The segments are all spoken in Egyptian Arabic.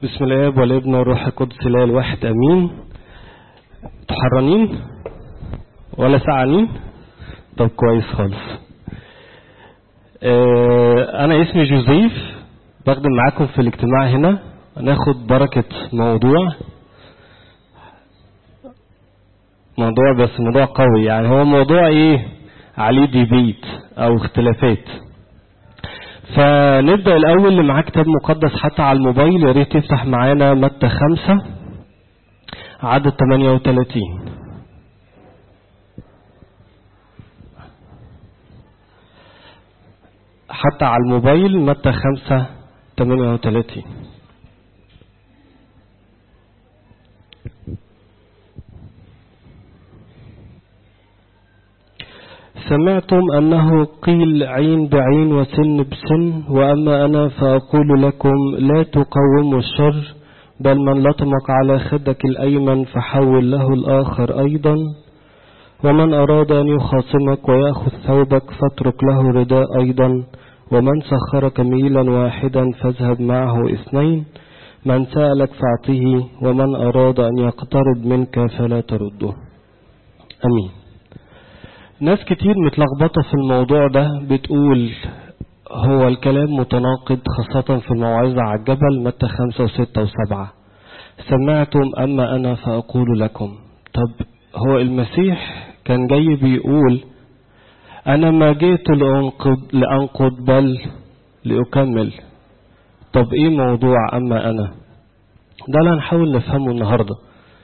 بسم الاب والابن والروح القدس الاله الواحد امين تحرنين ولا سعانين طب كويس خالص آه انا اسمي جوزيف بخدم معاكم في الاجتماع هنا هناخد بركة موضوع موضوع بس موضوع قوي يعني هو موضوع ايه عليه ديبيت او اختلافات فنبدأ الأول اللي معاه كتاب مقدس حتى على الموبايل يا ريت يفتح معانا متى خمسة عدد 38 حتى على الموبايل متى خمسة 38 سمعتم أنه قيل عين بعين وسن بسن وأما أنا فأقول لكم لا تقوموا الشر بل من لطمك على خدك الأيمن فحول له الآخر أيضا ومن أراد أن يخاصمك ويأخذ ثوبك فاترك له رداء أيضا ومن سخرك ميلا واحدا فاذهب معه اثنين من سألك فاعطه ومن أراد أن يقترب منك فلا ترده أمين ناس كتير متلخبطة في الموضوع ده بتقول هو الكلام متناقض خاصة في الموعظة على الجبل متى خمسة وستة وسبعة سمعتم أما أنا فأقول لكم طب هو المسيح كان جاي بيقول أنا ما جيت لأنقض, لأنقض بل لأكمل طب إيه موضوع أما أنا ده اللي هنحاول نفهمه النهاردة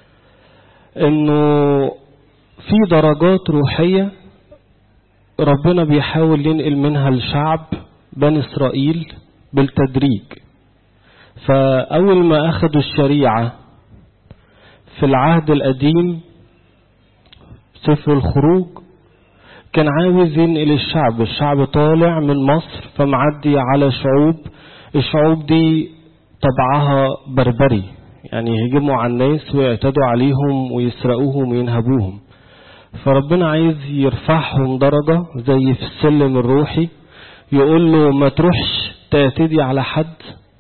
إنه في درجات روحية ربنا بيحاول ينقل منها الشعب بني إسرائيل بالتدريج فأول ما أخذوا الشريعة في العهد القديم سفر الخروج كان عاوز ينقل الشعب الشعب طالع من مصر فمعدي على شعوب الشعوب دي طبعها بربري يعني يهجموا على الناس ويعتدوا عليهم ويسرقوهم وينهبوهم فربنا عايز يرفعهم درجة زي في السلم الروحي يقول له ما تروحش تعتدي على حد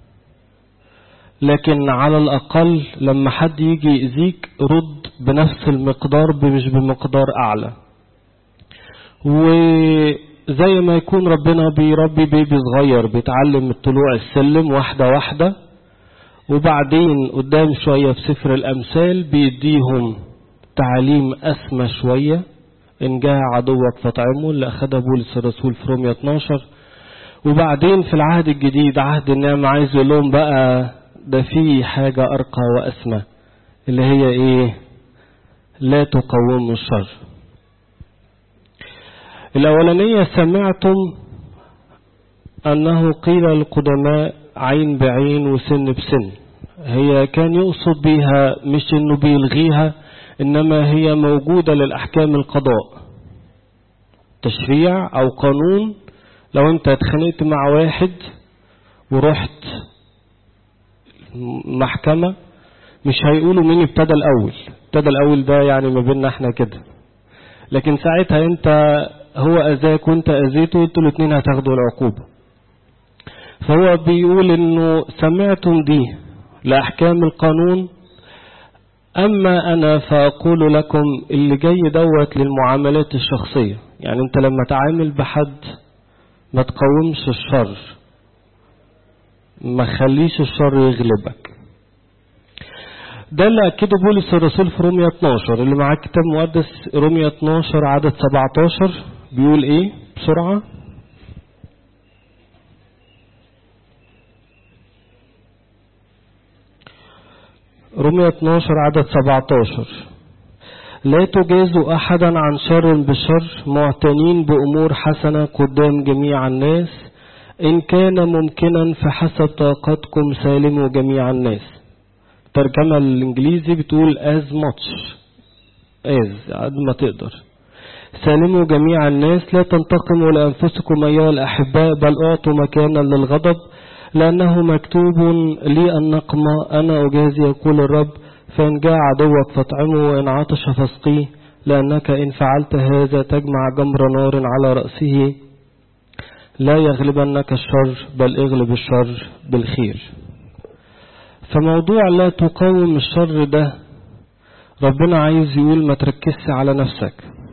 لكن على الأقل لما حد يجي يأذيك رد بنفس المقدار مش بمقدار أعلى وزي ما يكون ربنا بيربي بيبي صغير بيتعلم طلوع السلم واحدة واحدة وبعدين قدام شوية في سفر الأمثال بيديهم تعاليم أسمى شوية إن جاء عدوك فاطعمه اللي أخدها بولس الرسول في رومية 12 وبعدين في العهد الجديد عهد النعمة عايز يقول لهم بقى ده في حاجة أرقى وأسمى اللي هي إيه لا تقوموا الشر الأولانية سمعتم أنه قيل للقدماء عين بعين وسن بسن هي كان يقصد بيها مش إنه بيلغيها إنما هي موجودة للأحكام القضاء تشريع أو قانون لو أنت اتخانقت مع واحد ورحت محكمة مش هيقولوا مين ابتدى الأول ابتدى الأول ده يعني ما بيننا احنا كده لكن ساعتها انت هو أذاك وانت أذيته انتوا الاثنين هتاخدوا العقوبة فهو بيقول انه سمعتم دي لأحكام القانون أما أنا فأقول لكم اللي جاي دوت للمعاملات الشخصية يعني أنت لما تعامل بحد ما تقومش الشر ما خليش الشر يغلبك ده اللي أكده بولس الرسول في رومية 12 اللي معاه كتاب مقدس رومية 12 عدد 17 بيقول إيه بسرعة رومية 12 عدد 17 لا تجازوا أحدا عن شر بشر معتنين بأمور حسنة قدام جميع الناس إن كان ممكنا فحسب طاقتكم سالموا جميع الناس الترجمة الإنجليزي بتقول as much as قد ما تقدر سالموا جميع الناس لا تنتقموا لأنفسكم أيها الأحباء بل أعطوا مكانا للغضب لأنه مكتوب لي النقمة أنا أجازي يقول الرب فإن جاء عدوك فاطعمه وإن عطش فاسقيه لأنك إن فعلت هذا تجمع جمر نار على رأسه لا يغلبنك الشر بل اغلب الشر بالخير فموضوع لا تقاوم الشر ده ربنا عايز يقول ما تركزش على نفسك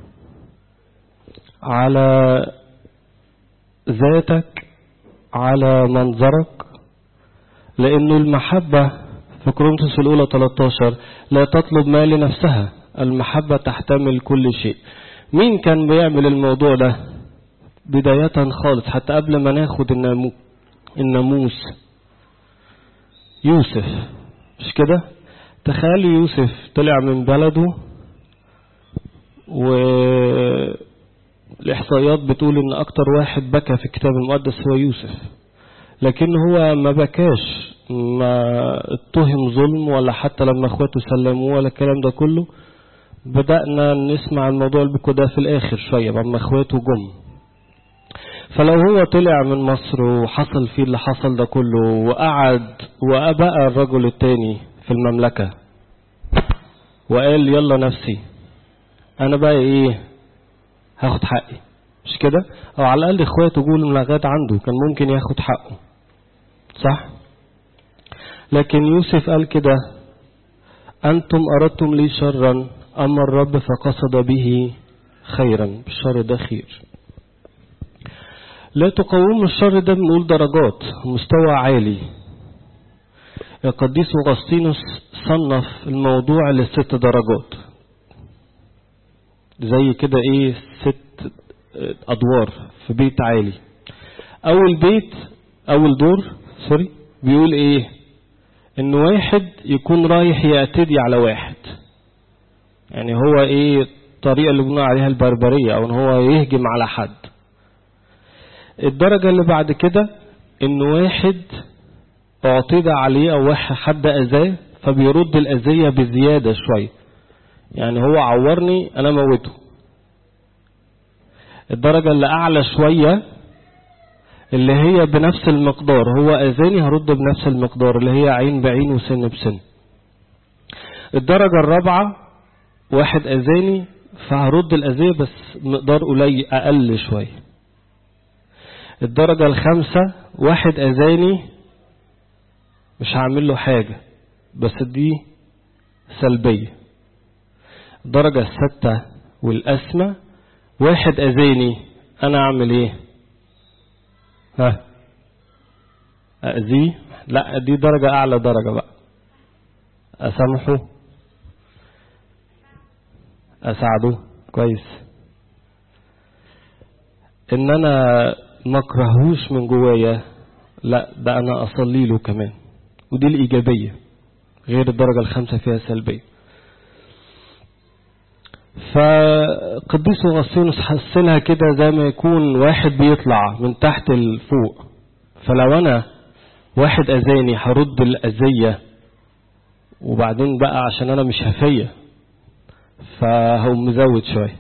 على ذاتك على منظرك لأنه المحبة في كورنثوس الأولى 13 لا تطلب ما لنفسها المحبة تحتمل كل شيء مين كان بيعمل الموضوع ده بداية خالص حتى قبل ما ناخد النامو الناموس يوسف مش كده تخيلوا يوسف طلع من بلده والإحصائيات بتقول إن أكتر واحد بكى في الكتاب المقدس هو يوسف لكن هو ما بكاش ما اتهم ظلم ولا حتى لما اخواته سلموه ولا الكلام ده كله بدأنا نسمع الموضوع البكو ده في الآخر شوية لما اخواته جم فلو هو طلع من مصر وحصل فيه اللي حصل ده كله وقعد وبقى الرجل التاني في المملكة وقال يلا نفسي انا بقى ايه هاخد حقي مش كده او على الاقل اخواته جول ملغات عنده كان ممكن ياخد حقه صح لكن يوسف قال كده انتم اردتم لي شرا اما الرب فقصد به خيرا الشر ده خير لا تقاوموا الشر ده بنقول درجات مستوى عالي القديس أغسطينوس صنف الموضوع لست درجات زي كده ايه ست ادوار في بيت عالي اول بيت اول دور سوري بيقول ايه ان واحد يكون رايح يعتدي على واحد يعني هو ايه الطريقة اللي بنقول عليها البربرية او ان هو يهجم على حد الدرجة اللي بعد كده ان واحد اعتدى عليه او واحد حد اذاه فبيرد الاذية بزيادة شوية يعني هو عورني انا موته الدرجة اللي اعلى شوية اللي هي بنفس المقدار هو اذاني هرد بنفس المقدار اللي هي عين بعين وسن بسن الدرجة الرابعة واحد اذاني فهرد الاذية بس مقدار قليل اقل شوية الدرجة الخامسة واحد اذاني مش هعمل له حاجة بس دي سلبية الدرجة الستة والأسمى واحد أذاني أنا أعمل إيه ها أذيه لا دي درجة أعلى درجة بقى أسامحه أساعده كويس إن أنا ما اكرهوش من جوايا لا ده أنا أصلي له كمان ودي الإيجابية غير الدرجة الخامسة فيها سلبية فقديس أغسطينوس حسنها كده زي ما يكون واحد بيطلع من تحت الفوق فلو أنا واحد أذاني هرد الأذية وبعدين بقى عشان أنا مش هفية فهو مزود شوية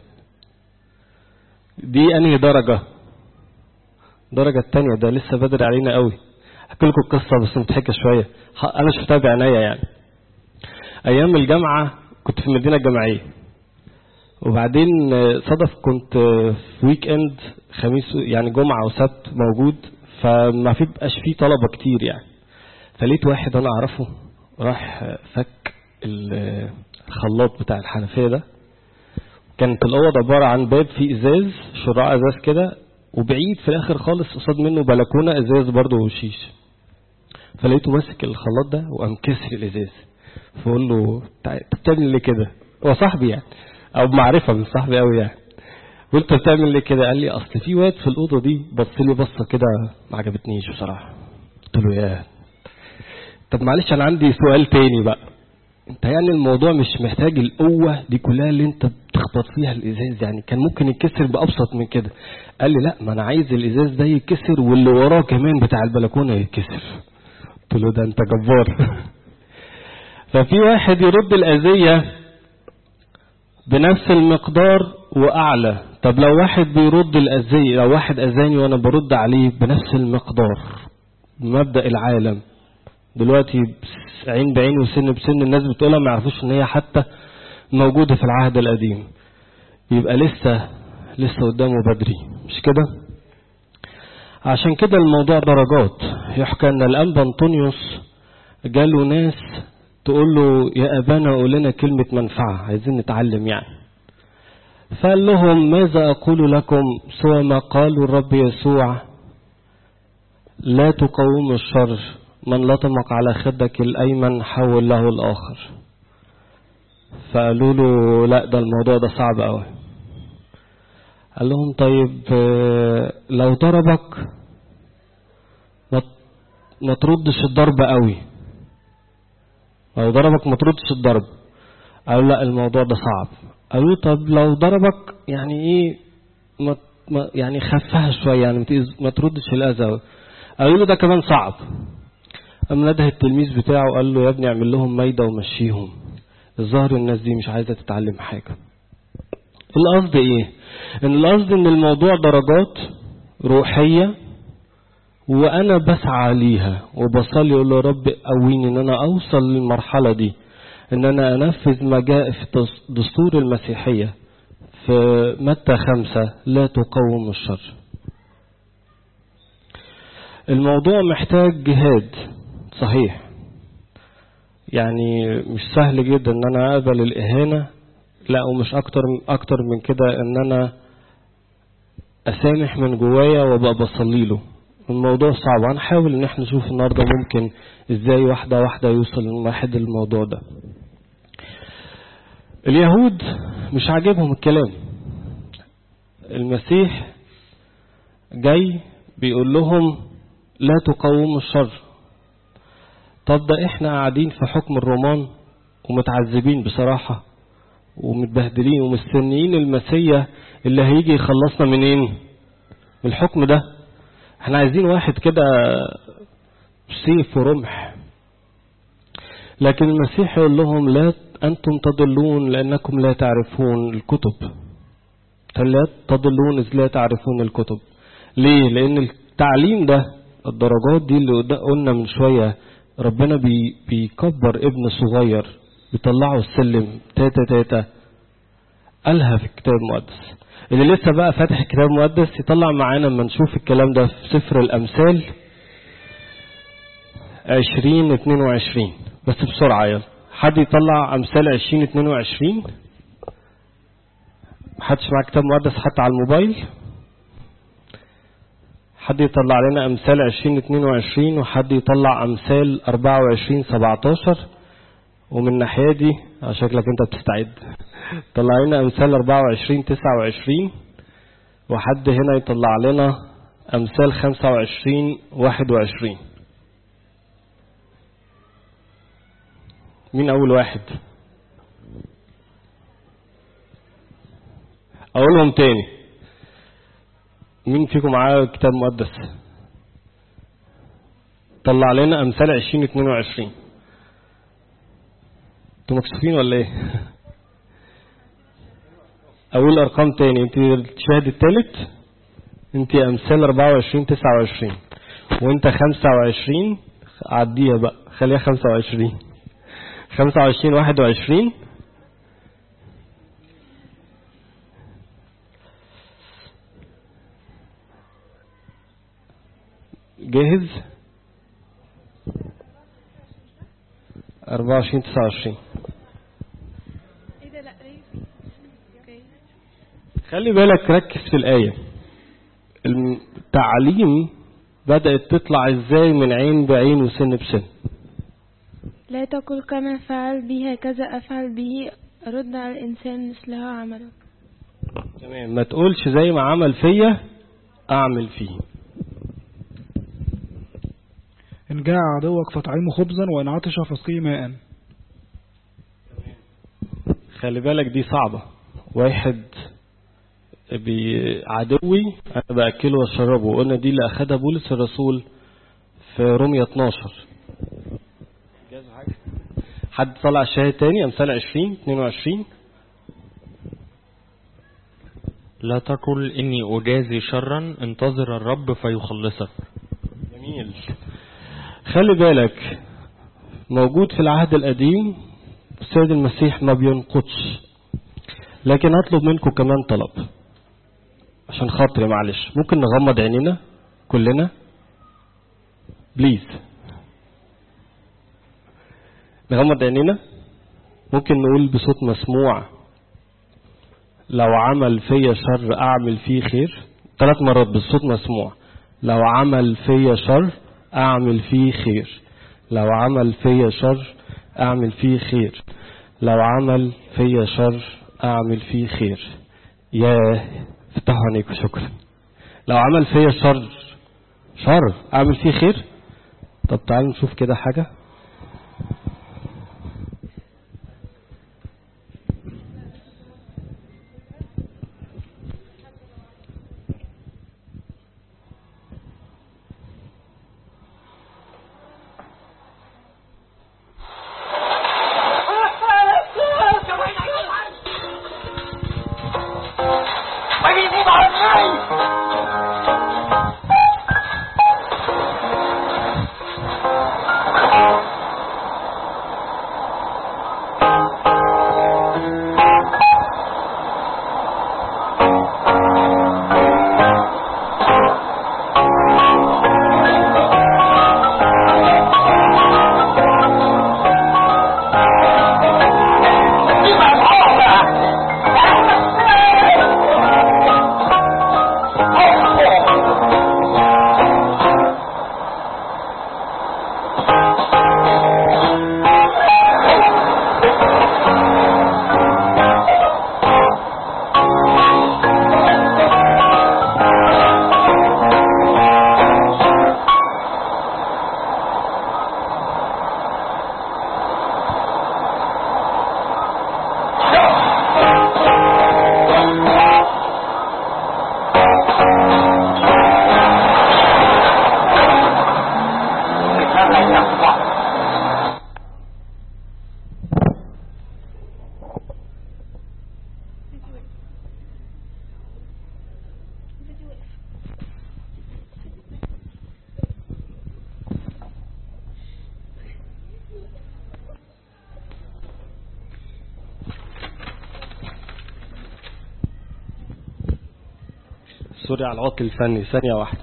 دي أنهي درجة الدرجة التانية ده لسه بدري علينا قوي احكي لكم القصة بس مضحكة شوية انا شفتها بعناية يعني ايام الجامعة كنت في المدينة الجامعية وبعدين صدف كنت في ويك اند خميس يعني جمعة وسبت موجود فما في بقاش فيه طلبة كتير يعني فلقيت واحد انا اعرفه راح فك الخلاط بتاع الحنفية ده كانت الأوضة عبارة عن باب فيه ازاز شراع ازاز كده وبعيد في الاخر خالص قصاد منه بلكونه ازاز برضه وشيش فلقيته ماسك الخلاط ده وقام كسر الازاز فقول له انت بتعمل ليه كده هو صاحبي يعني او معرفه من صاحبي قوي يعني قلت بتعمل ليه كده قال لي اصل في واد في الاوضه دي بص لي بصه كده ما عجبتنيش بصراحه قلت له يا طب معلش انا عندي سؤال تاني بقى انت يعني الموضوع مش محتاج القوه دي كلها اللي انت بتخبط فيها الازاز يعني كان ممكن يتكسر بابسط من كده قال لي لا ما انا عايز الازاز ده يتكسر واللي وراه كمان بتاع البلكونه يتكسر قلت له ده انت جبار ففي واحد يرد الاذيه بنفس المقدار واعلى طب لو واحد بيرد الاذيه لو واحد اذاني وانا برد عليه بنفس المقدار مبدا العالم دلوقتي عين بعين وسن بسن الناس بتقولها ما يعرفوش ان هي حتى موجودة في العهد القديم يبقى لسه لسه قدامه بدري مش كده عشان كده الموضوع درجات يحكى ان الانبا انطونيوس جاله ناس تقول له يا أبانا قول لنا كلمة منفعة عايزين نتعلم يعني فقال لهم ماذا أقول لكم سوى ما قال الرب يسوع لا تقوم الشر من لطمك على خدك الأيمن حول له الآخر فقالوا له لا ده الموضوع ده صعب قوي قال لهم طيب لو ضربك ما تردش الضرب قوي لو ضربك ما تردش الضرب قالوا لا الموضوع ده صعب قالوا طب لو ضربك يعني ايه ما ما يعني خفها شويه يعني ما تردش الاذى قالوا له ده كمان صعب قام نده التلميذ بتاعه قال له يا ابني اعمل لهم ميدة ومشيهم الظاهر الناس دي مش عايزة تتعلم حاجة القصد ايه ان القصد ان الموضوع درجات روحية وانا بسعى ليها وبصلي اقول له يا رب قويني ان انا اوصل للمرحلة دي ان انا انفذ ما جاء في دستور المسيحية في متى خمسة لا تقوم الشر الموضوع محتاج جهاد صحيح يعني مش سهل جدا ان انا اقبل الاهانة لا ومش اكتر اكتر من كده ان انا اسامح من جوايا وابقى بصلي له الموضوع صعب هنحاول ان احنا نشوف النهارده ممكن ازاي واحده واحده يوصل الواحد الموضوع ده اليهود مش عاجبهم الكلام المسيح جاي بيقول لهم لا تقوموا الشر طب ده احنا قاعدين في حكم الرومان ومتعذبين بصراحة ومتبهدلين ومستنيين المسيا اللي هيجي يخلصنا منين من الحكم ده احنا عايزين واحد كده سيف ورمح لكن المسيح يقول لهم لا أنتم تضلون لأنكم لا تعرفون الكتب لا تضلون إذ لا تعرفون الكتب ليه لأن التعليم ده الدرجات دي اللي قلنا من شوية ربنا بي بيكبر ابن صغير بيطلعه السلم تاتا تاتا قالها في الكتاب المقدس اللي لسه بقى فاتح الكتاب المقدس يطلع معانا لما نشوف الكلام ده في سفر الأمثال عشرين اتنين وعشرين بس بسرعة يلا حد يطلع أمثال عشرين اتنين وعشرين محدش معاه كتاب مقدس حتى على الموبايل حد يطلع لنا أمثال عشرين اتنين وعشرين وحد يطلع أمثال أربعة وعشرين سبعتاشر ومن الناحية دي شكلك أنت بتستعد طلع لنا أمثال أربعة وعشرين تسعة وعشرين وحد هنا يطلع لنا أمثال خمسة وعشرين واحد وعشرين مين أول واحد أقولهم تاني مين فيكم معاه كتاب مقدس طلع لنا أمثال عشرين اتنين وعشرين انتوا مكسوفين ولا ايه اقول ارقام تاني انت الشاهد التالت انت امثال 24 29 وانت 25 عديها بقى خليها 25 25 21 جاهز 24 29 ايه ده لا ليه اوكي خلي بالك ركز في الآية التعليم بدأت تطلع ازاي من عين بعين وسن بسن لا تقل كما فعل بي هكذا افعل به رد على الانسان مثلها عمله تمام ما تقولش زي ما عمل فيا اعمل فيه إن جاع عدوك فاطعمه خبزا وإن عطش فاسقيه ماء خلي بالك دي صعبة واحد بي- عدوي انا باكله واشربه وقلنا دي اللي اخدها بولس الرسول في رومية 12 حد طلع الشاهد تاني امثال 20 22 لا تقل إني أجازي شرا انتظر الرب فيخلصك جميل خلي بالك موجود في العهد القديم السيد المسيح ما بينقضش لكن هطلب منكم كمان طلب عشان خاطري معلش ممكن نغمض عينينا كلنا بليز نغمض عينينا ممكن نقول بصوت مسموع لو عمل فيا شر أعمل فيه خير ثلاث مرات بصوت مسموع لو عمل فيا شر أعمل فيه خير لو عمل فيا شر أعمل فيه خير لو عمل فيا شر أعمل فيه خير ياه افتحوا عينيكم شكرا لو عمل فيا شر شر أعمل فيه خير طب تعالوا نشوف كده حاجة سوري على العطل الفني ثانية واحدة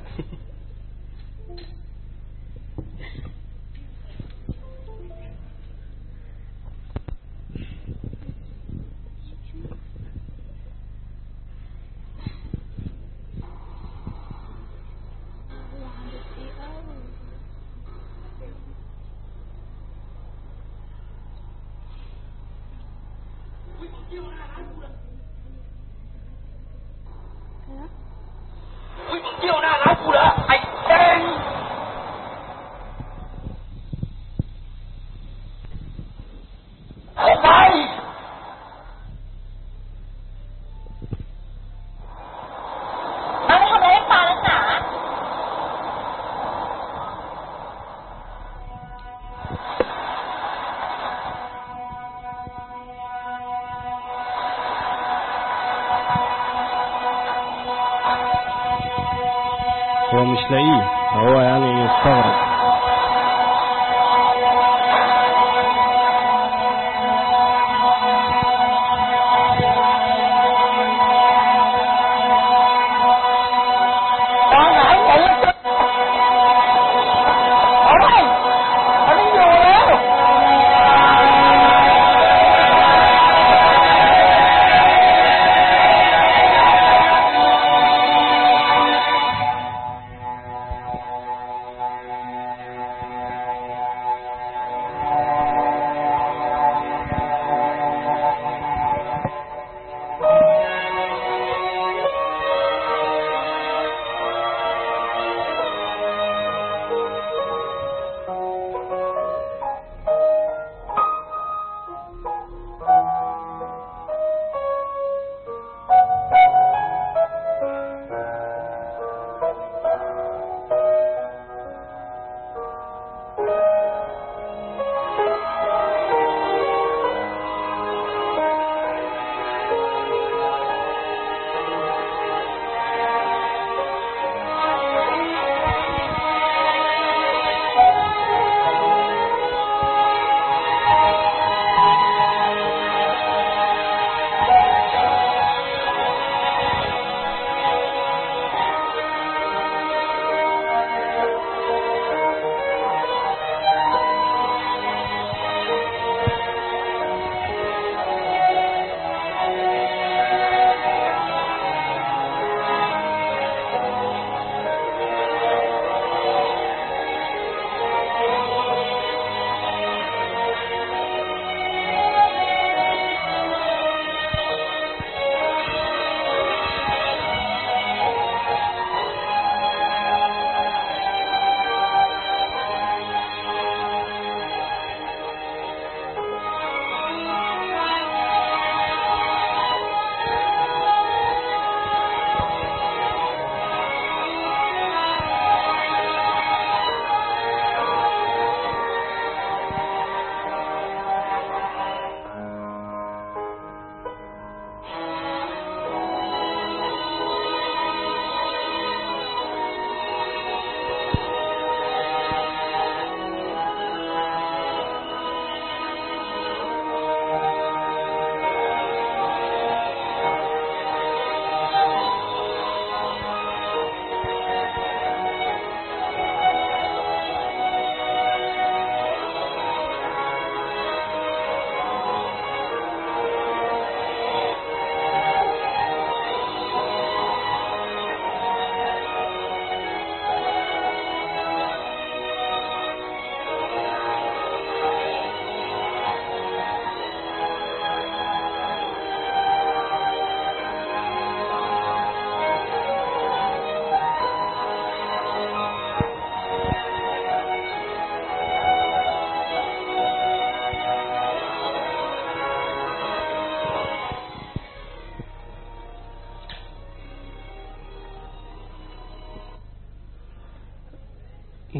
هو مش لاقيه هو يعني استغرب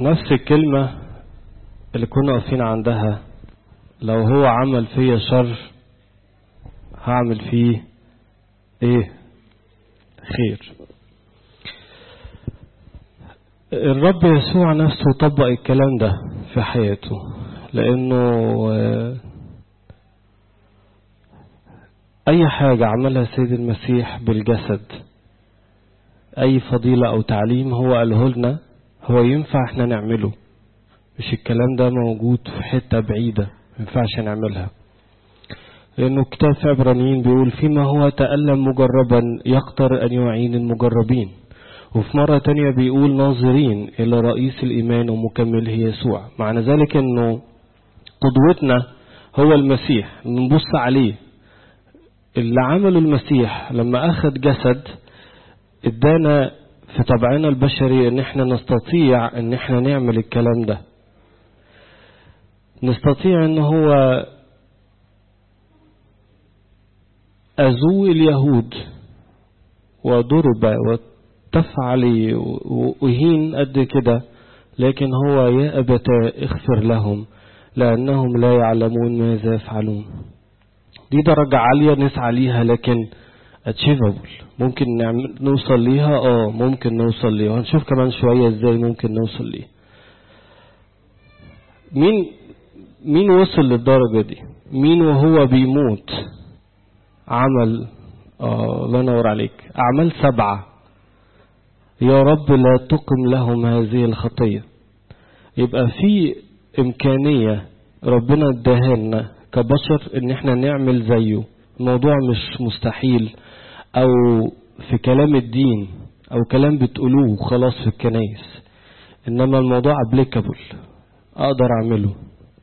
نفس الكلمة اللي كنا واقفين عندها لو هو عمل فيا شر هعمل فيه ايه خير الرب يسوع نفسه طبق الكلام ده في حياته لانه اي حاجة عملها سيد المسيح بالجسد اي فضيلة او تعليم هو قاله لنا هو ينفع احنا نعمله مش الكلام ده موجود في حتة بعيدة ينفعش نعملها لأنه كتاب في عبرانيين بيقول فيما هو تألم مجربا يقدر أن يعين المجربين وفي مرة تانية بيقول ناظرين إلى رئيس الإيمان ومكمله يسوع معنى ذلك أنه قدوتنا هو المسيح نبص عليه اللي عمله المسيح لما أخذ جسد ادانا في طبعنا البشري ان احنا نستطيع ان احنا نعمل الكلام ده نستطيع ان هو أزو اليهود وضرب وتفعل وهين قد كده لكن هو يا أبتا اغفر لهم لأنهم لا يعلمون ماذا يفعلون دي درجة عالية نسعى ليها لكن achievable ممكن نعمل نوصل ليها اه ممكن نوصل ليها وهنشوف كمان شوية ازاي ممكن نوصل ليها مين مين وصل للدرجة دي مين وهو بيموت عمل آه الله ينور عليك أعمال سبعة يا رب لا تقم لهم هذه الخطية يبقى في إمكانية ربنا اداها لنا كبشر إن احنا نعمل زيه الموضوع مش مستحيل أو في كلام الدين أو كلام بتقولوه خلاص في الكنايس إنما الموضوع applicable أقدر أعمله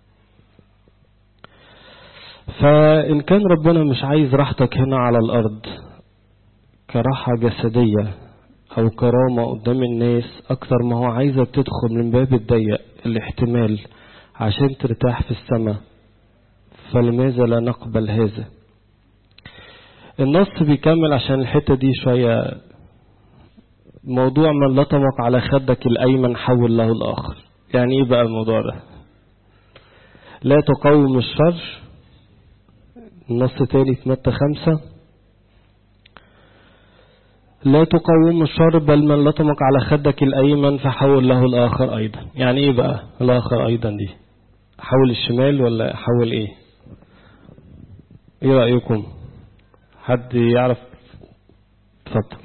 فإن كان ربنا مش عايز راحتك هنا على الأرض كراحة جسدية أو كرامة قدام الناس أكتر ما هو عايزك تدخل من باب الضيق الاحتمال عشان ترتاح في السماء فلماذا لا نقبل هذا النص بيكمل عشان الحتة دي شوية موضوع من لطمك على خدك الأيمن حول له الآخر يعني إيه بقى الموضوع ده لا تقوم الشر النص تاني في متى خمسة لا تقوم الشر بل من لطمك على خدك الأيمن فحول له الآخر أيضا يعني إيه بقى الآخر أيضا دي حول الشمال ولا حول إيه إيه رأيكم حد يعرف تفضل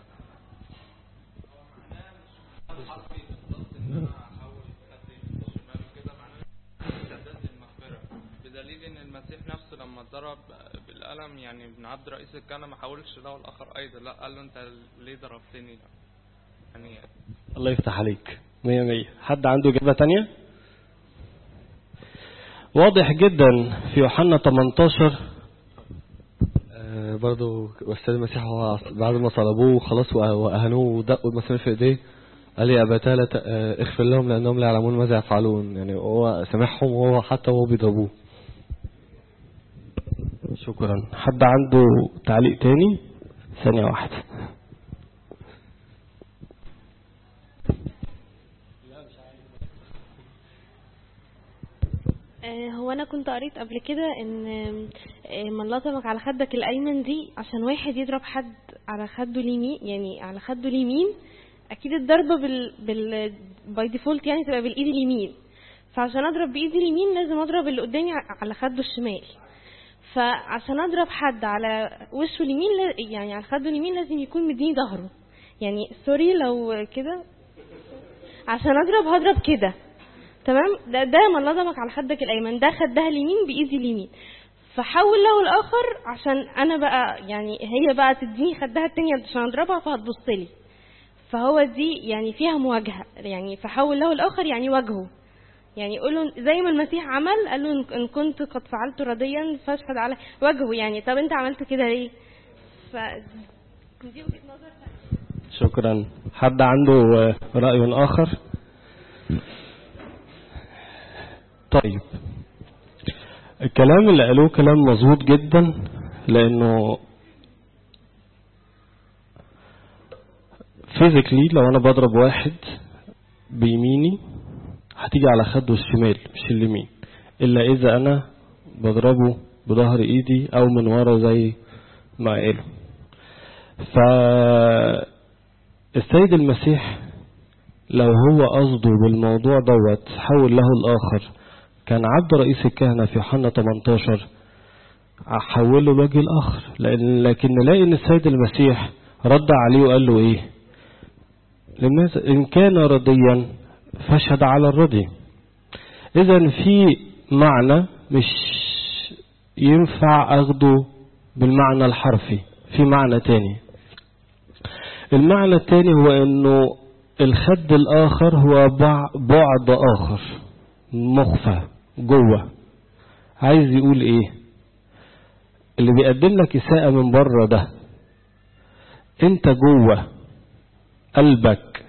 بدليل ان المسيح نفسه لما اتضرب بالقلم يعني ابن عبد رئيس الكهنه ما حاولش له الاخر ايضا لا قال له انت ليه ضربتني يعني الله يفتح عليك مية مية حد عنده إجابة تانية واضح جدا في يوحنا 18 آه، برضو أستاذ المسيح هو بعد ما صلبوه خلاص وأهانوه ودقوا المسامير في إيديه قال يا أبتاه لا ت- آه، اغفر لهم لأنهم لا يعلمون ماذا يفعلون يعني هو سامحهم وهو حتى وهو بيضربوه شكرا حد عنده تعليق تاني ثانية واحدة آه، هو انا كنت قريت قبل كده ان آه، من لطمك على خدك الايمن دي عشان واحد يضرب حد على خده اليمين يعني على خده اليمين اكيد الضربه بال بال باي ديفولت يعني تبقى بالايد اليمين فعشان اضرب بايدي اليمين لازم اضرب اللي قدامي ع- على خده الشمال فعشان اضرب حد على وشه اليمين لا- يعني على خده اليمين لازم يكون مديني ظهره يعني سوري لو كده عشان اضرب هضرب كده تمام ده ده من لطمك على خدك الايمن ده خدها اليمين بايدي اليمين فحول له الاخر عشان انا بقى يعني هي بقى تديني خدها التانية عشان اضربها فهتبص لي فهو دي يعني فيها مواجهه يعني فحول له الاخر يعني واجهه يعني يقول له زي ما المسيح عمل قال له إن- ان كنت قد فعلت رديا فاشهد على واجهه يعني طب انت عملت كده ليه ف دي وجهه نظر شكرا حد عنده آه، رأي آخر طيب الكلام اللي قالوه كلام مظبوط جدا لأنه فيزيكلي لو أنا بضرب واحد بيميني هتيجي على خده الشمال مش اليمين إلا إذا أنا بضربه بظهر إيدي أو من ورا زي ما قالوا فالسيد المسيح لو هو قصده بالموضوع دوت حول له الآخر كان عبد رئيس الكهنة في يوحنا 18 حوله الوجه الآخر لأن لكن نلاقي إن السيد المسيح رد عليه وقال له إيه لماذا إن كان رضيا فاشهد على الرضي إذا في معنى مش ينفع أخده بالمعنى الحرفي في معنى تاني المعنى التاني هو أنه الخد الآخر هو بعد آخر مخفى جوه عايز يقول إيه اللي بيقدم لك إساءة من بره ده انت جوه قلبك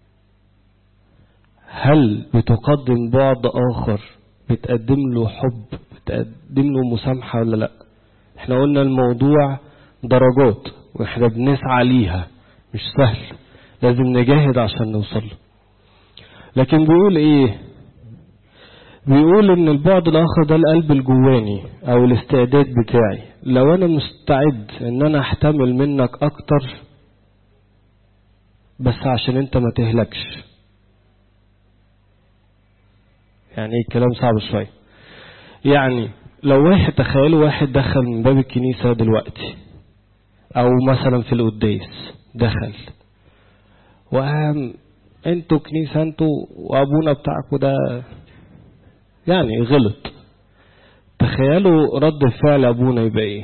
هل بتقدم بعد آخر بتقدم له حب بتقدم له مسامحة ولا لا احنا قلنا الموضوع درجات واحنا بنسعى ليها مش سهل لازم نجاهد عشان نوصل له لكن بيقول ايه بيقول ان البعد الاخر ده القلب الجواني او الاستعداد بتاعي لو انا مستعد ان انا احتمل منك اكتر بس عشان انت ما تهلكش يعني ايه الكلام صعب شوية يعني لو واحد تخيلوا واحد دخل من باب الكنيسة دلوقتي او مثلا في القداس دخل وقام انتوا كنيسة انتوا وابونا بتاعكوا ده يعني غلط تخيلوا رد فعل ابونا يبقى ايه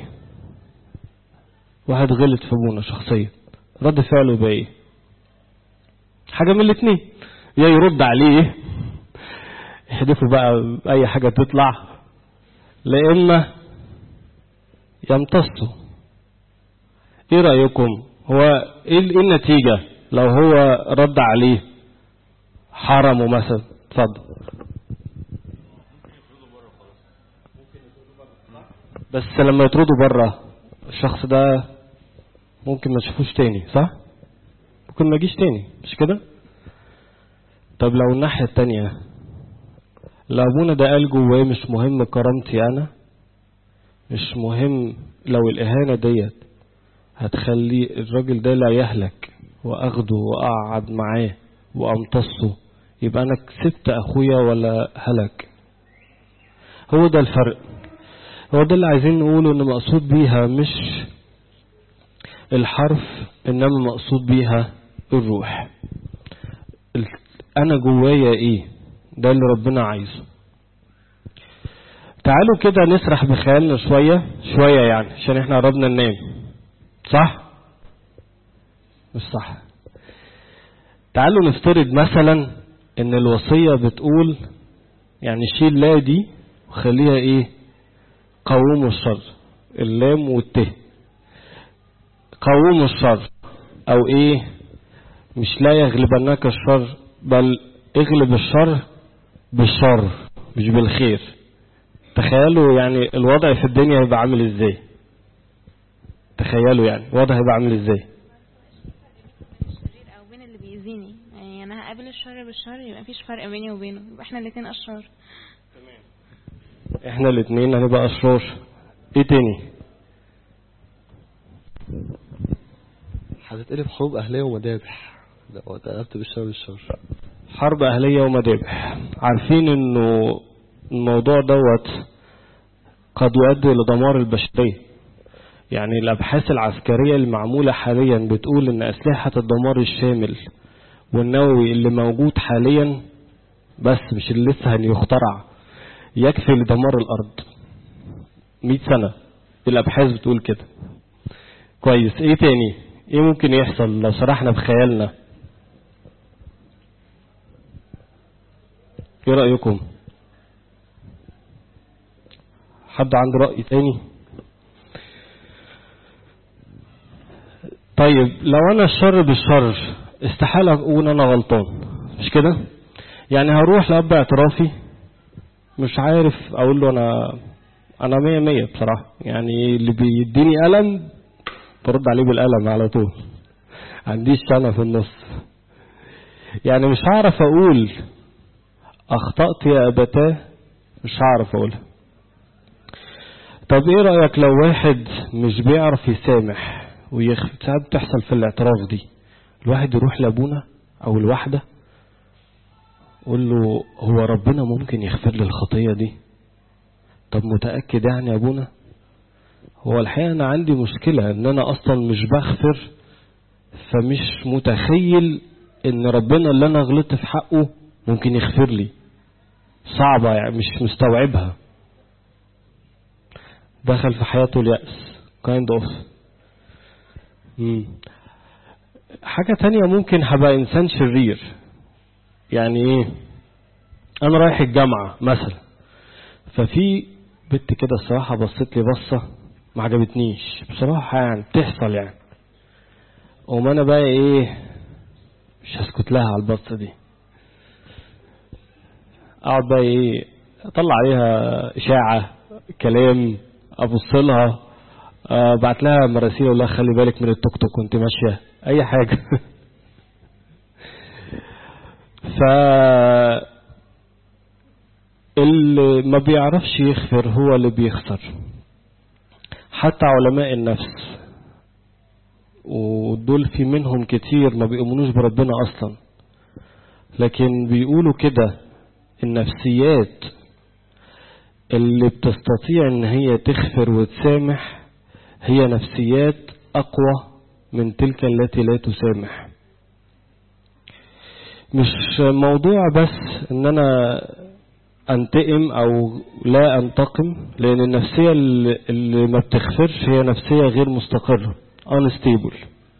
واحد غلط في ابونا شخصيا رد فعله يبقى ايه حاجة من الاتنين يا يرد عليه يحدفوا بقى اي حاجة تطلع لا اما يمتصوا ايه رأيكم هو ايه النتيجة لو هو رد عليه حرمه مثلا اتفضل بس لما يطردوا بره الشخص ده ممكن ما تشوفوش تاني صح ممكن ما يجيش تاني مش كده طب لو الناحية التانية لو ابونا ده قال جواه مش مهم كرامتي انا مش مهم لو الاهانة ديت هتخلي الراجل ده لا يهلك واخده واقعد معاه وامتصه يبقى انا كسبت اخويا ولا هلك هو ده الفرق هو ده اللي عايزين نقوله ان مقصود بيها مش الحرف انما مقصود بيها الروح انا جوايا ايه ده اللي ربنا عايزه تعالوا كده نسرح بخيالنا شوية شوية يعني عشان احنا قربنا ننام صح مش صح تعالوا نفترض مثلا ان الوصية بتقول يعني شيل لا دي وخليها ايه قوموا الشر اللام والته قوموا الشر او ايه مش لا يغلبنك الشر بل اغلب الشر بالشر مش بالخير تخيلوا يعني الوضع في الدنيا هيبقى عامل ازاي تخيلوا يعني الوضع هيبقى عامل ازاي الشرير او بين اللي بيأذيني يعني انا هقابل الشر بالشر يبقى مفيش فرق بيني وبينه يبقى احنا الاتنين اشرار احنا الاتنين هنبقى اشرار ايه تاني هتتقلب حروب أهلية ومذابح لو اتقلبت بالشر بالشر حرب أهلية ومذابح عارفين انه الموضوع دوت قد يؤدي لدمار البشرية يعني الأبحاث العسكرية المعمولة حاليا بتقول ان أسلحة الدمار الشامل والنووي اللي موجود حاليا بس مش اللي لسه هيخترع يكفي لدمار الأرض 100 سنة الأبحاث بتقول كده كويس ايه تاني ايه ممكن يحصل لو سرحنا بخيالنا ايه رأيكم حد عنده رأي تاني طيب لو انا الشر بالشر استحالة اقول انا غلطان مش كده يعني هروح لأب اعترافي مش عارف اقول له انا انا مية مية بصراحة يعني اللي بيديني ألم برد عليه بالقلم على طول عنديش انا في النص يعني مش هعرف اقول اخطأت يا ابتاه مش هعرف اقولها طب ايه رأيك لو واحد مش بيعرف يسامح ويخفي ساعات بتحصل في الاعتراف دي الواحد يروح لابونا او الواحدة قول له هو ربنا ممكن يغفر لي الخطية دي طب متأكد يعني يا ابونا هو الحقيقة انا عندي مشكلة ان انا اصلا مش بغفر فمش متخيل ان ربنا اللي انا غلطت في حقه ممكن يغفر لي صعبة يعني مش مستوعبها دخل في حياته اليأس kind of مم. حاجة تانية ممكن هبقى إنسان شرير يعني إيه أنا رايح الجامعة مثلا ففي بنت كده الصراحة بصت لي بصة ما عجبتنيش بصراحة يعني بتحصل يعني وما أنا بقى إيه مش هسكت لها على البصة دي أقعد بقى إيه أطلع عليها إشاعة كلام ابص لها آه بعت لها مراسيل اقول لها خلي بالك من التوك توك وانت ماشيه اي حاجه ف اللي ما بيعرفش يغفر هو اللي بيخسر حتى علماء النفس ودول في منهم كتير ما بيؤمنوش بربنا اصلا لكن بيقولوا كده النفسيات اللي بتستطيع ان هي تغفر وتسامح هي نفسيات اقوى من تلك التي لا تسامح مش موضوع بس ان انا انتقم او لا انتقم لان النفسية اللي ما بتغفرش هي نفسية غير مستقرة unstable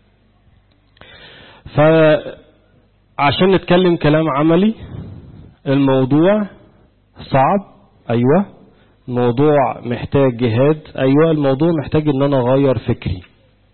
فعشان نتكلم كلام عملي الموضوع صعب ايوه الموضوع محتاج جهاد ايوه الموضوع محتاج ان انا اغير فكري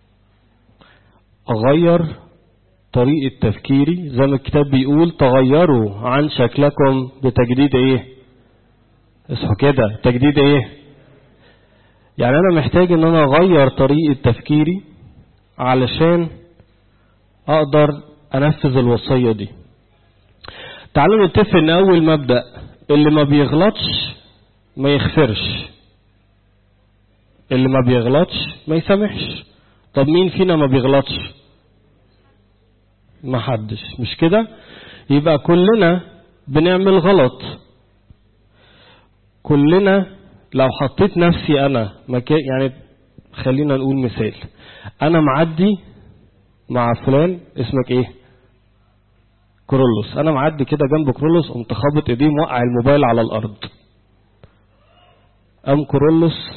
اغير طريقة تفكيري زي ما الكتاب بيقول تغيروا عن شكلكم بتجديد ايه اصحوا كده تجديد ايه يعني انا محتاج ان انا اغير طريقة تفكيري علشان اقدر انفذ الوصية دي تعالوا نتفق ان اول مبدأ اللي ما بيغلطش ما يغفرش اللي ما بيغلطش ما يسامحش طب مين فينا ما بيغلطش ما حدش مش كده يبقى كلنا بنعمل غلط كلنا لو حطيت نفسي انا مكان يعني خلينا نقول مثال انا معدي مع فلان اسمك ايه كرولوس انا معدي كده جنب كرولوس قمت خابط ايديه موقع الموبايل على الارض قام كرولوس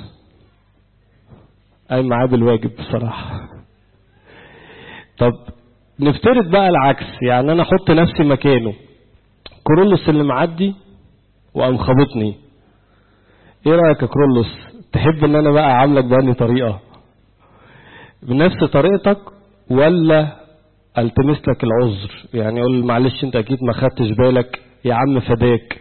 قايم معاه بالواجب بصراحة طب نفترض بقى العكس يعني انا احط نفسي مكانه كرولوس اللي معدي وقام خابطني ايه رايك يا كرولوس تحب ان انا بقى اعاملك بأني طريقة بنفس طريقتك ولا التمس لك العذر يعني اقول معلش انت اكيد ما خدتش بالك يا عم فداك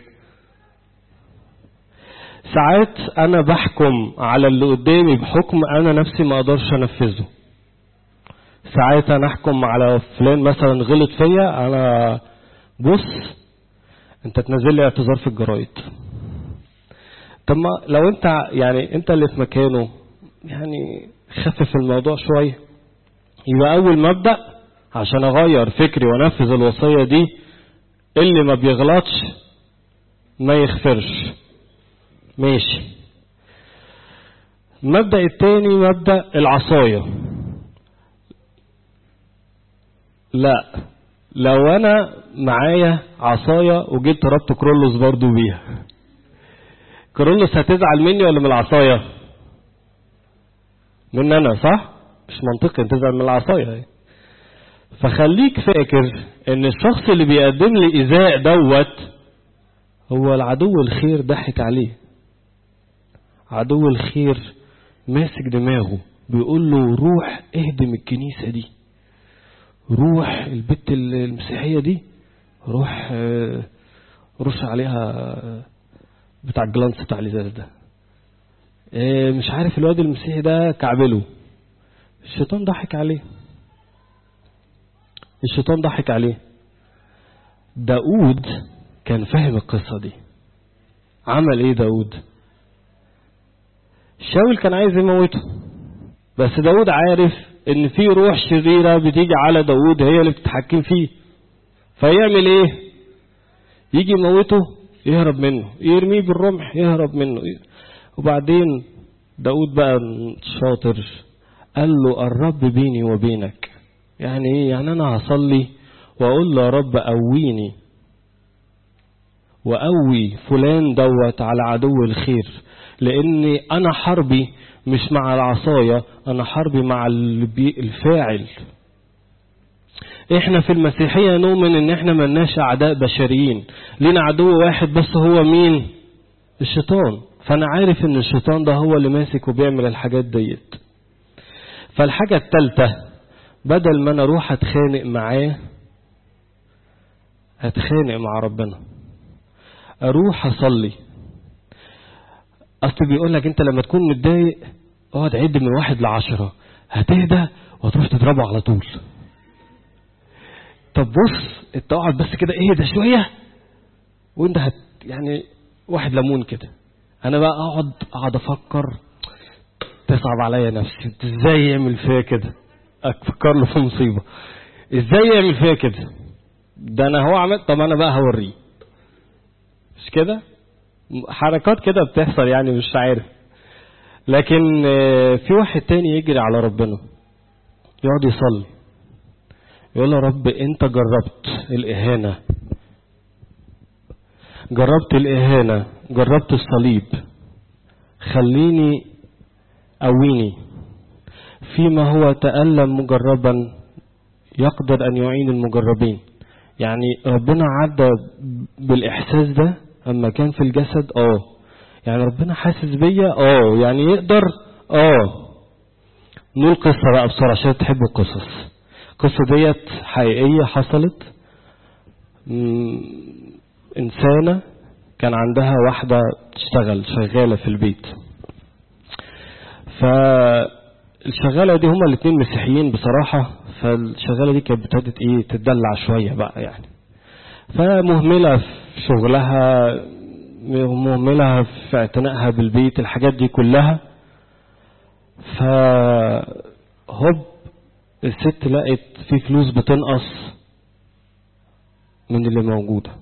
ساعات انا بحكم على اللي قدامي بحكم انا نفسي ما اقدرش انفذه ساعات انا احكم على فلان مثلا غلط فيا انا بص انت تنزل لي اعتذار في الجرايد طب ما لو انت يعني انت اللي في مكانه يعني خفف الموضوع شويه يبقى اول مبدأ عشان اغير فكري وانفذ الوصية دي اللي ما بيغلطش ما يغفرش ماشي المبدأ التاني مبدأ العصاية لا لو انا معايا عصاية وجيت ضربت كرولوس برضو بيها كرولوس هتزعل مني ولا من العصاية من انا صح مش منطقي انت تزعل من العصاية فخليك فاكر ان الشخص اللي بيقدم لي ايذاء دوت هو العدو الخير ضحك عليه عدو الخير ماسك دماغه بيقول له روح اهدم الكنيسة دي روح البت المسيحية دي روح رش عليها بتاع الجلانس بتاع الازاز ده مش عارف الواد المسيحي ده كعبله الشيطان ضحك عليه الشيطان ضحك عليه داود كان فاهم القصة دي عمل ايه داود شاول كان عايز يموته بس داود عارف ان في روح شريرة بتيجي على داود هي اللي بتتحكم فيه فيعمل ايه يجي يموته يهرب منه يرميه بالرمح يهرب منه وبعدين داود بقى شاطر قال له الرب بيني وبينك يعني ايه يعني انا هصلي واقول له يا رب قويني وقوي فلان دوت على عدو الخير لاني انا حربي مش مع العصاية انا حربي مع الفاعل احنا في المسيحية نؤمن ان احنا ملناش اعداء بشريين لنا عدو واحد بس هو مين الشيطان فانا عارف ان الشيطان ده هو اللي ماسك وبيعمل الحاجات ديت فالحاجة التالتة بدل ما انا اروح اتخانق معاه اتخانق مع ربنا اروح اصلي اصل بيقول لك انت لما تكون متضايق اقعد عد من واحد لعشرة هتهدى وتروح تضربه على طول طب بص انت اقعد بس كده اهدى شوية وانت هت يعني واحد ليمون كده انا بقى اقعد اقعد افكر تصعب عليا نفسي انت ازاي يعمل فيا كده افكر له في مصيبة ازاي يعمل فيا كده ده انا هو عمل طب انا بقى هوريه مش كده حركات كده بتحصل يعني مش عارف لكن في واحد تاني يجري على ربنا يقعد يصلي يقول له رب انت جربت الاهانة جربت الاهانة جربت الصليب خليني قويني فيما هو تألم مجربا يقدر ان يعين المجربين يعني ربنا عدى بالاحساس ده اما كان في الجسد اه يعني ربنا حاسس بيا اه يعني يقدر اه نقول قصة بقى بسرعة عشان تحبوا القصص القصة ديت حقيقية حصلت إنسانة كان عندها واحدة تشتغل شغالة في البيت فالشغالة دي هما الاتنين مسيحيين بصراحة فالشغالة دي كانت ابتدت ايه تدلع شوية بقى يعني فمهملة في شغلها مهملة في اعتنائها بالبيت الحاجات دي كلها فهوب الست لقت في فلوس بتنقص من اللي موجودة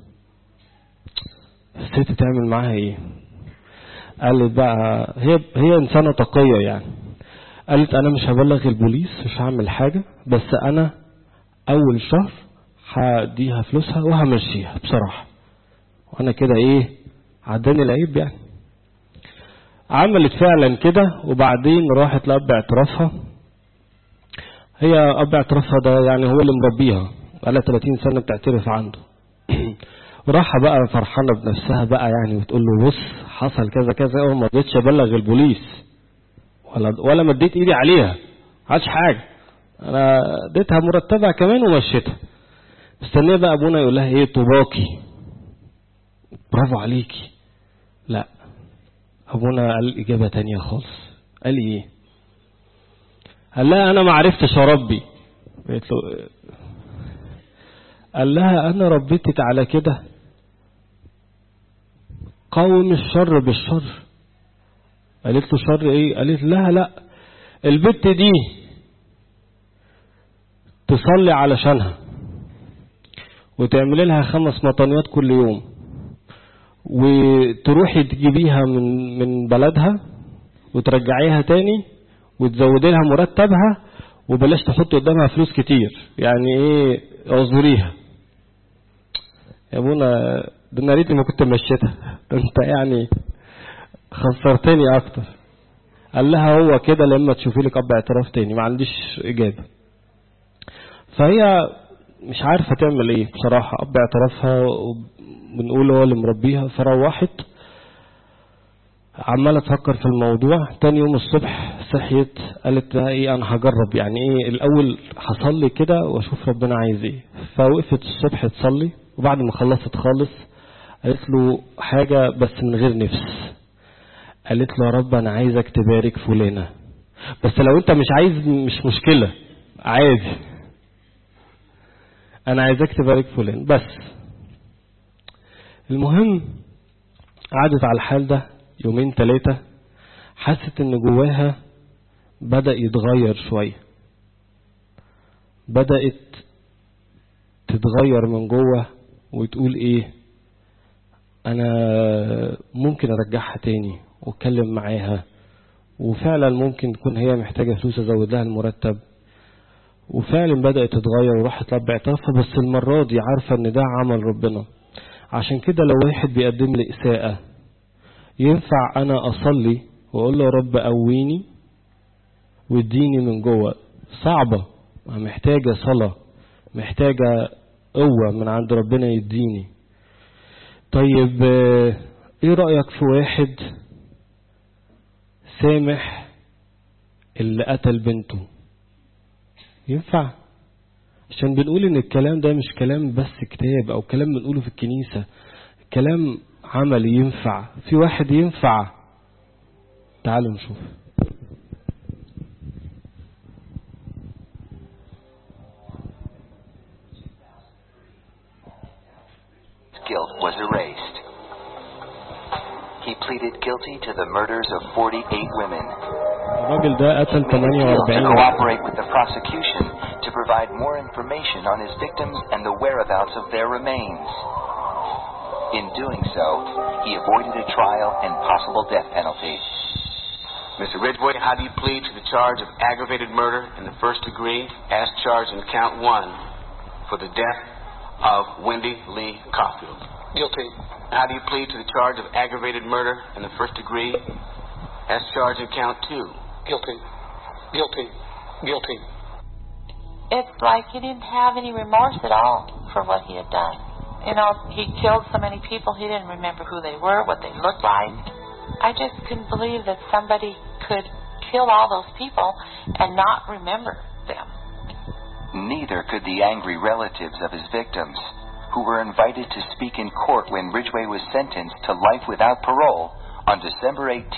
الست تعمل معاها ايه قالت بقى هي هي انسانة تقية يعني قالت انا مش هبلغ البوليس مش هعمل حاجة بس انا اول شهر هديها فلوسها وهمشيها بصراحة وانا كده ايه عداني العيب يعني عملت فعلا كده وبعدين راحت لأب اعترافها هي أب اعترافها ده يعني هو اللي مربيها بقالها 30 سنة بتعترف عنده وراحة بقى فرحانة بنفسها بقى يعني وتقول له بص حصل كذا كذا وما رضيتش ابلغ البوليس ولا ولا مديت ايدي عليها عادش حاجة انا اديتها مرتبها كمان ومشيتها مستنيه بقى ابونا يقول لها ايه طوباكي برافو عليكي لا ابونا قال اجابة تانية خالص قال لي ايه قال لها انا ما عرفتش اربي قلت له قال لها انا ربيتك على كده قوم الشر بالشر قالت له شر ايه قالت لها لا البت دي تصلي علشانها وتعمل لها خمس مطانيات كل يوم وتروحي تجيبيها من من بلدها وترجعيها تاني وتزودي لها مرتبها وبلاش تحط قدامها فلوس كتير يعني ايه اعذريها يا ابونا ده انا ريتني ما كنت مشيتها ده انت يعني خسرتني اكتر قال لها هو كده لما تشوفي لك اب اعتراف تاني ما عنديش اجابه فهي مش عارفه تعمل ايه بصراحه اب اعترافها بنقول هو اللي مربيها فروحت عمالة تفكر في الموضوع تاني يوم الصبح صحيت قالت ايه انا هجرب يعني ايه الاول هصلي كده واشوف ربنا عايز ايه فوقفت الصبح تصلي وبعد ما خلصت خالص قالت له حاجة بس من غير نفس قالت له يا رب انا عايزك تبارك فلانة بس لو انت مش عايز مش مشكلة عادي انا عايزك تبارك فلان بس المهم قعدت على الحال ده يومين ثلاثة حست ان جواها بدأ يتغير شوية بدأت تتغير من جوه وتقول ايه انا ممكن ارجعها تاني واتكلم معاها وفعلا ممكن تكون هي محتاجة فلوس ازود لها المرتب وفعلا بدأت تتغير وراحت تلبي اعترافها بس المرة دي عارفة ان ده عمل ربنا عشان كده لو واحد بيقدم لي إساءة ينفع أنا أصلي وأقول له يا رب قويني واديني من جوه صعبة محتاجة صلاة محتاجة قوة من عند ربنا يديني طيب ايه رأيك في واحد سامح اللي قتل بنته ينفع عشان بنقول ان الكلام ده مش كلام بس كتاب او كلام بنقوله في الكنيسة كلام عملي ينفع في واحد ينفع تعالوا نشوف guilt was erased. He pleaded guilty to the murders of 48 women. الراجل ده قتل He made a deal to 48 واحد cooperate with the prosecution to provide more information on his victims and the whereabouts of their remains. In doing so, he avoided a trial and possible death penalty. Mr. Ridgway, how do you plead to the charge of aggravated murder in the first degree as charged in count one for the death of Wendy Lee Caulfield? Guilty. How do you plead to the charge of aggravated murder in the first degree as charged in count two? Guilty. Guilty. Guilty. It's like he didn't have any remorse at all for what he had done. You know, he killed so many people, he didn't remember who they were, what they looked like. I just couldn't believe that somebody could kill all those people and not remember them. Neither could the angry relatives of his victims, who were invited to speak in court when Ridgway was sentenced to life without parole on December 18,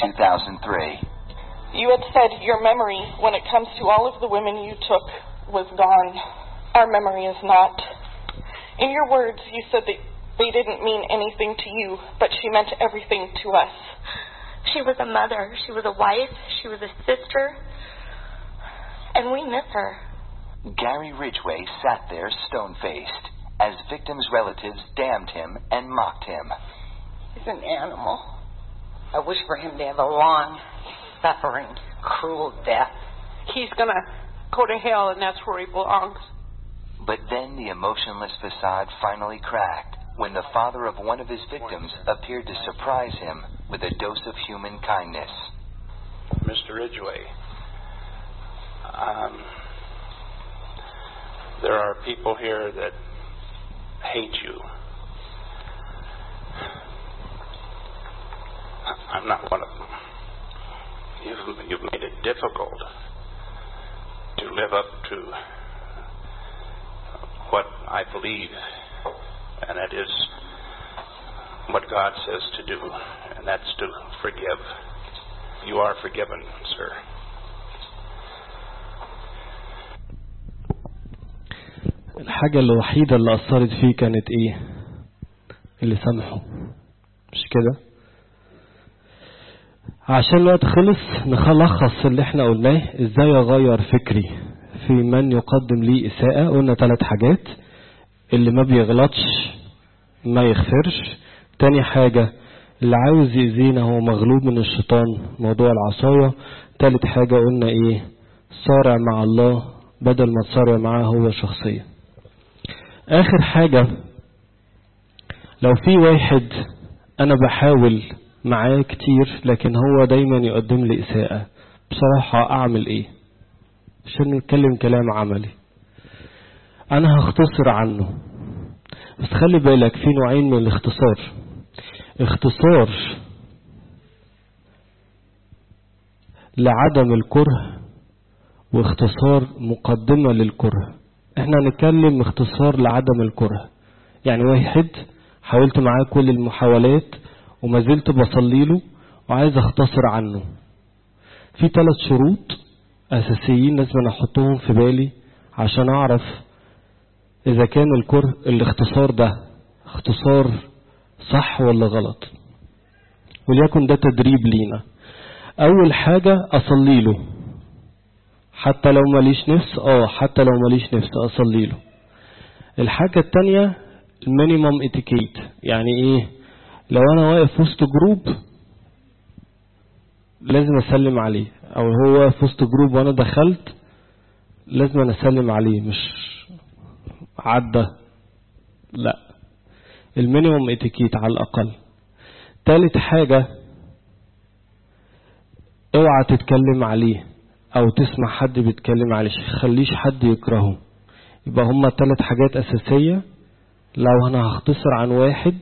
2003. You had said your memory, when it comes to all of the women you took, was gone. Our memory is not. In your words, you said that they didn't mean anything to you, but she meant everything to us. She was a mother, she was a wife, she was a sister, and we miss her. Gary Ridgway sat there stone faced as victims' relatives damned him and mocked him. He's an animal. I wish for him to have a long, suffering, cruel death. He's gonna go to hell, and that's where he belongs. But then the emotionless facade finally cracked when the father of one of his victims appeared to surprise him with a dose of human kindness. Mr. Ridgway, um, there are people here that hate you. I'm not one of them. You've, you've made it difficult to live up to what I believe, and that is what God says to do, and that's to forgive. You are forgiven, sir. الحاجة الوحيدة اللي أثرت فيه كانت إيه اللي سامحه مش كده عشان الوقت خلص نخلص اللي احنا قلناه ازاي اغير فكري في من يقدم لي اساءة قلنا ثلاث حاجات اللي ما بيغلطش ما يغفرش تاني حاجة اللي عاوز يأذينا هو مغلوب من الشيطان موضوع العصاية تالت حاجة قلنا ايه صارع مع الله بدل ما تصارع معاه هو شخصيا اخر حاجة لو في واحد انا بحاول معاه كتير لكن هو دايما يقدم لي اساءة بصراحة اعمل ايه عشان نتكلم كلام عملي انا هختصر عنه بس خلي بالك في نوعين من الاختصار اختصار لعدم الكره واختصار مقدمة للكره احنا هنتكلم اختصار لعدم الكره يعني واحد حاولت معاه كل المحاولات وما زلت بصلي له وعايز اختصر عنه في ثلاث شروط اساسيين لازم احطهم في بالي عشان اعرف اذا كان الكره الاختصار ده اختصار صح ولا غلط وليكن ده تدريب لينا اول حاجة اصلي له حتى لو ماليش نفس اه حتى لو ماليش نفس اصلي له الحاجة التانية المينيمم اتيكيت يعني ايه لو انا واقف وسط جروب لازم اسلم عليه او هو في وسط جروب وانا دخلت لازم انا اسلم عليه مش عدى لا المينيمم اتيكيت على الاقل تالت حاجة اوعى تتكلم عليه او تسمع حد بيتكلم عليه خليش حد يكرهه يبقى هما تلات حاجات اساسية لو انا هختصر عن واحد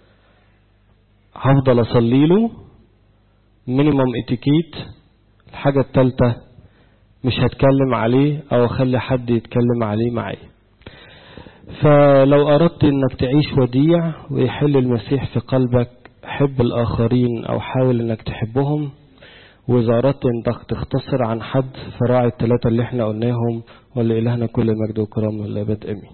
هفضل اصلي له مينيمم اتيكيت الحاجة التالتة مش هتكلم عليه او اخلي حد يتكلم عليه معايا فلو اردت انك تعيش وديع ويحل المسيح في قلبك حب الاخرين او حاول انك تحبهم واذا اردت انك تختصر عن حد فراعي الثلاثة اللي احنا قلناهم ولإلهنا كل مجد وكرم والابد امين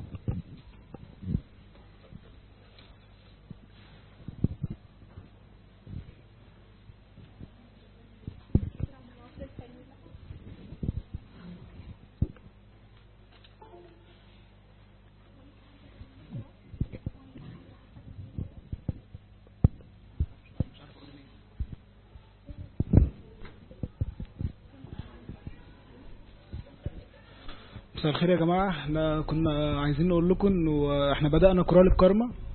مساء الخير يا جماعة احنا كنا عايزين نقول لكم انه احنا بدأنا كرال الكارما